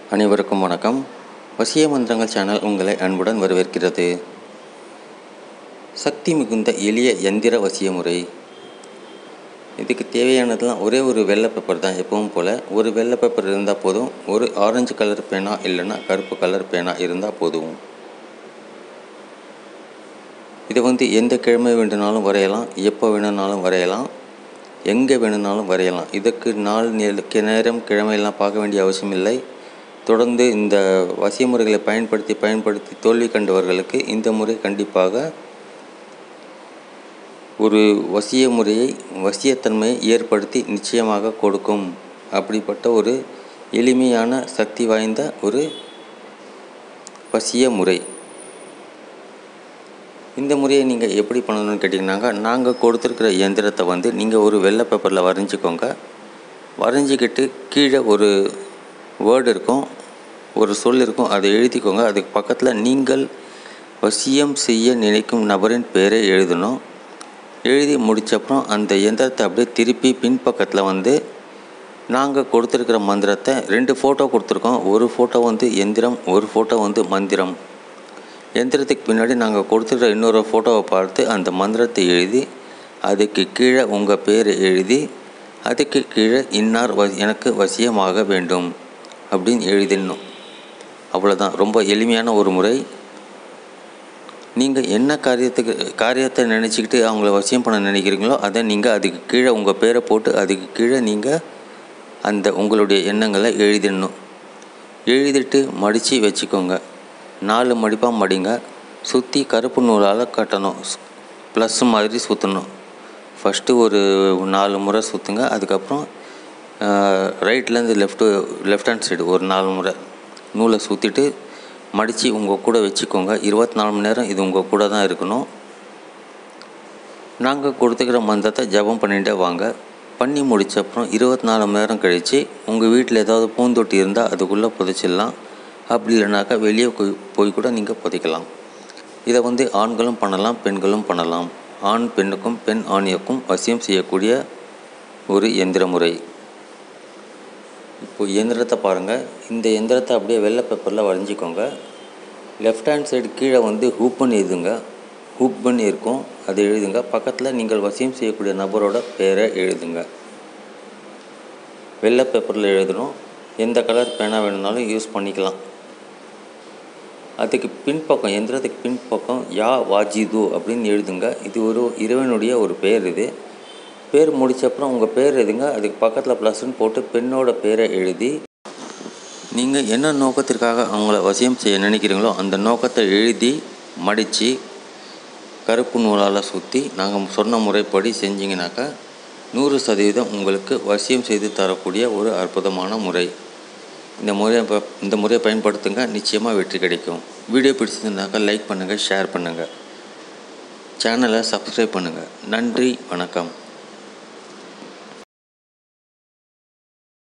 அனைவருக்கும் வணக்கம் வசிய மந்திரங்கள் சேனல் உங்களை அன்புடன் வரவேற்கிறது சக்தி மிகுந்த எளிய எந்திர வசிய முறை இதுக்கு தேவையானதெல்லாம் ஒரே ஒரு வெள்ளை பேப்பர் தான் எப்பவும் போல் ஒரு வெள்ளை பேப்பர் இருந்தால் போதும் ஒரு ஆரஞ்சு கலர் பேனா இல்லைன்னா கருப்பு கலர் பேனா இருந்தால் போதும் இதை வந்து எந்த கிழமை வேண்டுனாலும் வரையலாம் எப்போ வேணும்னாலும் வரையலாம் எங்கே வேணும்னாலும் வரையலாம் இதுக்கு நாள் நே- நேரம் கிழமையெல்லாம் பார்க்க வேண்டிய அவசியம் இல்லை தொடர்ந்து இந்த வசிய முறைகளை பயன்படுத்தி பயன்படுத்தி தோல்வி கண்டவர்களுக்கு இந்த முறை கண்டிப்பாக ஒரு வசிய முறையை வசியத்தன்மையை ஏற்படுத்தி நிச்சயமாக கொடுக்கும் அப்படிப்பட்ட ஒரு எளிமையான சக்தி வாய்ந்த ஒரு வசிய முறை இந்த முறையை நீங்கள் எப்படி பண்ணணும்னு கேட்டிங்கனாக்கா நாங்கள் கொடுத்துருக்குற இயந்திரத்தை வந்து நீங்கள் ஒரு வெள்ளை பேப்பரில் வரைஞ்சிக்கோங்க வரைஞ்சிக்கிட்டு கீழே ஒரு வேர்டு இருக்கும் ஒரு சொல் இருக்கும் அதை எழுதிக்கோங்க அதுக்கு பக்கத்தில் நீங்கள் வசியம் செய்ய நினைக்கும் நபரின் பெயரை எழுதணும் எழுதி முடிச்சப்புறம் அந்த இயந்திரத்தை அப்படியே திருப்பி பின்பக்கத்தில் வந்து நாங்கள் கொடுத்துருக்கிற மந்திரத்தை ரெண்டு ஃபோட்டோ கொடுத்துருக்கோம் ஒரு ஃபோட்டோ வந்து எந்திரம் ஒரு ஃபோட்டோ வந்து மந்திரம் எந்திரத்துக்கு பின்னாடி நாங்கள் கொடுத்துருக்க இன்னொரு ஃபோட்டோவை பார்த்து அந்த மந்திரத்தை எழுதி அதுக்கு கீழே உங்கள் பேரை எழுதி அதுக்கு கீழே இன்னார் வ எனக்கு வசியமாக வேண்டும் அப்படின்னு எழுதிடணும் அவ்வளோதான் ரொம்ப எளிமையான ஒரு முறை நீங்கள் என்ன காரியத்துக்கு காரியத்தை நினச்சிக்கிட்டு அவங்கள வசியம் பண்ண நினைக்கிறீங்களோ அதை நீங்கள் அதுக்கு கீழே உங்கள் பேரை போட்டு அதுக்கு கீழே நீங்கள் அந்த உங்களுடைய எண்ணங்களை எழுதிடணும் எழுதிட்டு மடித்து வச்சுக்கோங்க நாலு மடிப்பாக மடிங்க சுற்றி கருப்பு நூலால் கட்டணும் ப்ளஸ் மாதிரி சுற்றணும் ஃபஸ்ட்டு ஒரு நாலு முறை சுற்றுங்க அதுக்கப்புறம் ரைட்லேருந்து லெஃப்ட்டு லெஃப்ட் ஹேண்ட் சைடு ஒரு நாலு முறை நூலை சுற்றிட்டு மடித்து உங்கள் கூட வச்சுக்கோங்க இருபத்தி நாலு மணி நேரம் இது உங்கள் கூட தான் இருக்கணும் நாங்கள் கொடுத்துக்கிற மந்திரத்தை ஜெபம் பண்ணிகிட்டே வாங்க பண்ணி முடிச்ச அப்புறம் இருபத்தி நாலு மணி நேரம் கழித்து உங்கள் வீட்டில் ஏதாவது பூந்தொட்டி இருந்தால் அதுக்குள்ளே புதைச்சிடலாம் அப்படி இல்லைனாக்கா வெளியே போய் போய் கூட நீங்கள் புதைக்கலாம் இதை வந்து ஆண்களும் பண்ணலாம் பெண்களும் பண்ணலாம் ஆண் பெண்ணுக்கும் பெண் ஆணியக்கும் வசியம் செய்யக்கூடிய ஒரு எந்திர முறை இப்போ இயந்திரத்தை பாருங்கள் இந்த எந்திரத்தை அப்படியே வெள்ளை பேப்பரில் வரைஞ்சிக்கோங்க லெஃப்ட் ஹேண்ட் சைடு கீழே வந்து ஹூப்பன் எழுதுங்க ஹூப்பன் இருக்கும் அதை எழுதுங்க பக்கத்தில் நீங்கள் வசியம் செய்யக்கூடிய நபரோட பேரை எழுதுங்க வெள்ளை பேப்பரில் எழுதணும் எந்த கலர் பேனா வேணும்னாலும் யூஸ் பண்ணிக்கலாம் அதுக்கு பின்பக்கம் எந்திரத்துக்கு பின்பக்கம் யா வாஜிது அப்படின்னு எழுதுங்க இது ஒரு இறைவனுடைய ஒரு பேர் இது பேர் முடிச்ச அப்புறம் உங்கள் பேர் எழுதுங்க அதுக்கு பக்கத்தில் ப்ளஸ்ன்னு போட்டு பெண்ணோட பேரை எழுதி நீங்கள் என்ன நோக்கத்திற்காக அவங்கள வசியம் செய்ய நினைக்கிறீங்களோ அந்த நோக்கத்தை எழுதி மடித்து கருப்பு நூலால் சுற்றி நாங்கள் சொன்ன முறைப்படி செஞ்சீங்கனாக்கா நூறு சதவீதம் உங்களுக்கு வசியம் செய்து தரக்கூடிய ஒரு அற்புதமான முறை இந்த முறையை ப- இந்த முறையை பயன்படுத்துங்க நிச்சயமாக வெற்றி கிடைக்கும் வீடியோ பிடிச்சிருந்தாக்கா லைக் பண்ணுங்கள் ஷேர் பண்ணுங்கள் சேனலை சப்ஸ்கிரைப் பண்ணுங்கள் நன்றி வணக்கம்